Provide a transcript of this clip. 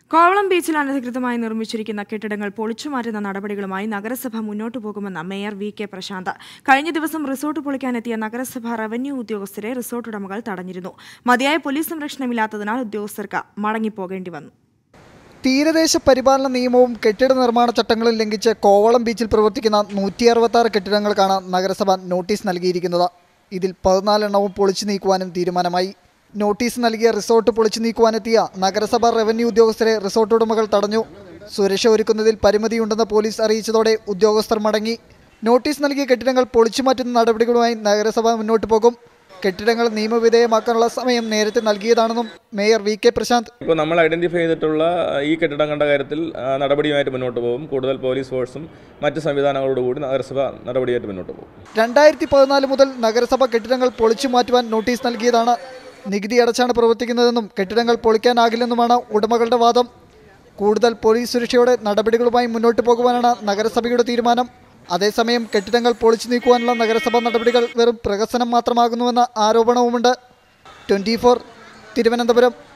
കോവളം ബീച്ചിൽ അനധികൃതമായി നിർമ്മിച്ചിരിക്കുന്ന കെട്ടിടങ്ങൾ പൊളിച്ചുമാറ്റുന്ന നടപടികളുമായി നഗരസഭ മുന്നോട്ടു പോകുമെന്ന് മേയർ വി കെ പ്രശാന്ത് കഴിഞ്ഞ ദിവസം റിസോർട്ട് പൊളിക്കാനെത്തിയ നഗരസഭ റവന്യൂ ഉദ്യോഗസ്ഥരെ റിസോർട്ട് ഉടമകൾ തടഞ്ഞിരുന്നു മതിയായ പോലീസ് സംരക്ഷണമില്ലാത്തതിനാൽ ഉദ്യോഗസ്ഥർക്ക് മടങ്ങിപ്പോകേണ്ടി വന്നു തീരദേശ പരിപാലന നിയമവും കെട്ടിട നിർമ്മാണ ചട്ടങ്ങളും ലംഘിച്ച് കോവളം ബീച്ചിൽ പ്രവർത്തിക്കുന്ന നൂറ്റി അറുപത്താറ് കെട്ടിടങ്ങൾക്കാണ് നഗരസഭ നോട്ടീസ് നൽകിയിരിക്കുന്നത് ഇതിൽ പതിനാലെണ്ണവും പൊളിച്ചു നീക്കുവാനും തീരുമാനമായി നോട്ടീസ് നൽകിയ റിസോർട്ട് പൊളിച്ചു നീക്കുവാനെത്തിയ നഗരസഭ റവന്യൂ ഉദ്യോഗസ്ഥരെ റിസോർട്ട് ഉടമകൾ തടഞ്ഞു സുരക്ഷ ഒരുക്കുന്നതിൽ പരിമിതിയുണ്ടെന്ന് പോലീസ് അറിയിച്ചതോടെ ഉദ്യോഗസ്ഥർ മടങ്ങി നോട്ടീസ് നൽകിയ കെട്ടിടങ്ങൾ പൊളിച്ചു മാറ്റുന്ന നടപടികളുമായി നഗരസഭ മുന്നോട്ട് പോകും കെട്ടിടങ്ങൾ നിയമവിധേയമാക്കാനുള്ള സമയം നേരത്തെ നൽകിയതാണെന്നും മേയർ വി കെ പ്രശാന്ത് ഇപ്പോൾ നമ്മൾ ഐഡൻറ്റിഫൈ ചെയ്തിട്ടുള്ള ഈ കെട്ടിടങ്ങളുടെ കാര്യത്തിൽ ആ, നടപടിയുമായിട്ട് മുന്നോട്ട് പോകും കൂടുതൽ പോലീസ് ഫോഴ്സും മറ്റ് സംവിധാനങ്ങളോടുകൂടി നഗരസഭ നടപടിയായിട്ട് മുന്നോട്ട് പോകും രണ്ടായിരത്തി പതിനാല് മുതൽ നഗരസഭ കെട്ടിടങ്ങൾ പൊളിച്ചു മാറ്റുവാൻ നോട്ടീസ് നൽകിയതാണ് നികുതി അടച്ചാണ് പ്രവർത്തിക്കുന്നതെന്നും കെട്ടിടങ്ങൾ പൊളിക്കാനാകില്ലെന്നുമാണ് ഉടമകളുടെ വാദം കൂടുതൽ പോലീസ് സുരക്ഷയോടെ നടപടികളുമായി മുന്നോട്ട് പോകുവാനാണ് നഗരസഭയുടെ തീരുമാനം അതേസമയം കെട്ടിടങ്ങൾ പൊളിച്ചു നീക്കുവാനുള്ള നഗരസഭാ നടപടികൾ വെറും പ്രഹസനം മാത്രമാകുന്നുവെന്ന ആരോപണവുമുണ്ട് ട്വൻറ്റി തിരുവനന്തപുരം